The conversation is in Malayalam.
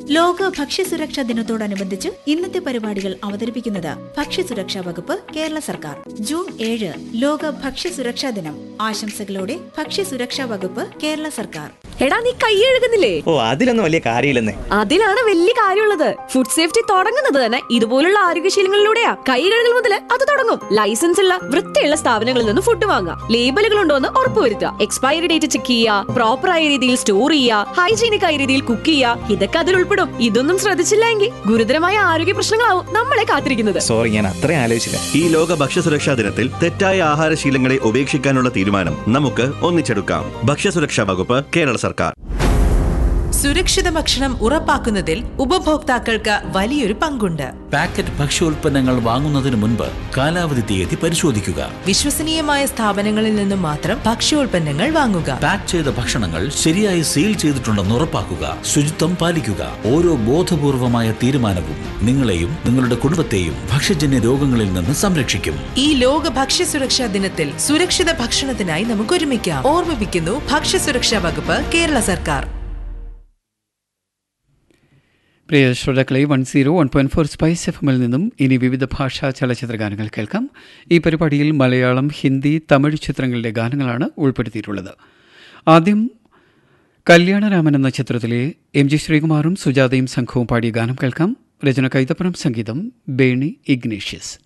ലോക ഭക്ഷ്യസുരക്ഷാ ദിനത്തോടനുബന്ധിച്ച് ഇന്നത്തെ പരിപാടികൾ അവതരിപ്പിക്കുന്നത് ഭക്ഷ്യസുരക്ഷാ വകുപ്പ് കേരള സർക്കാർ ജൂൺ ഏഴ് ലോക ഭക്ഷ്യസുരക്ഷാ ദിനം ആശംസകളോടെ ഭക്ഷ്യസുരക്ഷാ വകുപ്പ് കേരള സർക്കാർ എടാ നീ കൈ എഴുകുന്നില്ലേ ഓ അതിലൊന്നും വലിയ കാര്യമില്ലെന്നേ അതിലാണ് വലിയ കാര്യമുള്ളത് ഫുഡ് സേഫ്റ്റി തുടങ്ങുന്നത് തന്നെ ഇതുപോലുള്ള ആരോഗ്യശീലങ്ങളിലൂടെയാ കൈ കഴുകൽ മുതൽ അത് തുടങ്ങും ലൈസൻസ് ഉള്ള വൃത്തിയുള്ള സ്ഥാപനങ്ങളിൽ നിന്ന് ഫുഡ് വാങ്ങാം ലേബലുകൾ ഉണ്ടോ എന്ന് ഉറപ്പുവരുത്തുക എക്സ്പയറി ഡേറ്റ് ചെക്ക് ചെയ്യുക പ്രോപ്പർ ആയ രീതിയിൽ സ്റ്റോർ ചെയ്യുക ഹൈജീനിക് ആയ രീതിയിൽ കുക്ക് ചെയ്യുക ഇതൊക്കെ അതിൽ ഉൾപ്പെടും ഇതൊന്നും ശ്രദ്ധിച്ചില്ല എങ്കിൽ ഗുരുതരമായ ആരോഗ്യ പ്രശ്നങ്ങളാവും നമ്മളെ കാത്തിരിക്കുന്നത് സോറി ഞാൻ അത്രയും ആലോചിച്ചില്ല ഈ ലോക ഭക്ഷ്യസുരക്ഷാ ദിനത്തിൽ തെറ്റായ ആഹാരശീലങ്ങളെ ഉപേക്ഷിക്കാനുള്ള തീരുമാനം നമുക്ക് ഒന്നിച്ചെടുക്കാം ഭക്ഷ്യസുരക്ഷാ വകുപ്പ് കേരള സർക്കാർ സുരക്ഷിത ഭക്ഷണം ഉറപ്പാക്കുന്നതിൽ ഉപഭോക്താക്കൾക്ക് വലിയൊരു പങ്കുണ്ട് പാക്കറ്റ് ഭക്ഷ്യോൽപ്പന്നങ്ങൾ വാങ്ങുന്നതിന് മുൻപ് കാലാവധി തീയതി പരിശോധിക്കുക വിശ്വസനീയമായ സ്ഥാപനങ്ങളിൽ നിന്നും മാത്രം ഭക്ഷ്യോൽപ്പന്നങ്ങൾ വാങ്ങുക പാക്ക് ചെയ്ത ഭക്ഷണങ്ങൾ ശരിയായി സീൽ ചെയ്തിട്ടുണ്ടെന്ന് ഉറപ്പാക്കുക ശുചിത്വം പാലിക്കുക ഓരോ ബോധപൂർവമായ തീരുമാനവും നിങ്ങളെയും നിങ്ങളുടെ കുടുംബത്തെയും ഭക്ഷ്യജന്യ രോഗങ്ങളിൽ നിന്ന് സംരക്ഷിക്കും ഈ ലോക ഭക്ഷ്യസുരക്ഷാ ദിനത്തിൽ സുരക്ഷിത ഭക്ഷണത്തിനായി നമുക്ക് ഒരുമിക്കാം ഓർമ്മിപ്പിക്കുന്നു ഭക്ഷ്യസുരക്ഷാ വകുപ്പ് കേരള സർക്കാർ പ്രിയ ശ്രോതാക്കളെ one zero one point four spice F എമ്മിൽ നിന്നും ഇനി വിവിധ ഭാഷാ ചലച്ചിത്ര ഗാനങ്ങൾ കേൾക്കാം ഈ പരിപാടിയിൽ മലയാളം ഹിന്ദി തമിഴ് ചിത്രങ്ങളുടെ ഗാനങ്ങളാണ് ഉൾപ്പെടുത്തിയിട്ടുള്ളത് ആദ്യം കല്യാണരാമൻ എന്ന ചിത്രത്തിലെ എം ജി ശ്രീകുമാറും സുജാതയും സംഘവും പാടിയ ഗാനം കേൾക്കാം രചന കൈതപ്പുറം സംഗീതം ബേണി ഇഗ്നേഷ്യസ്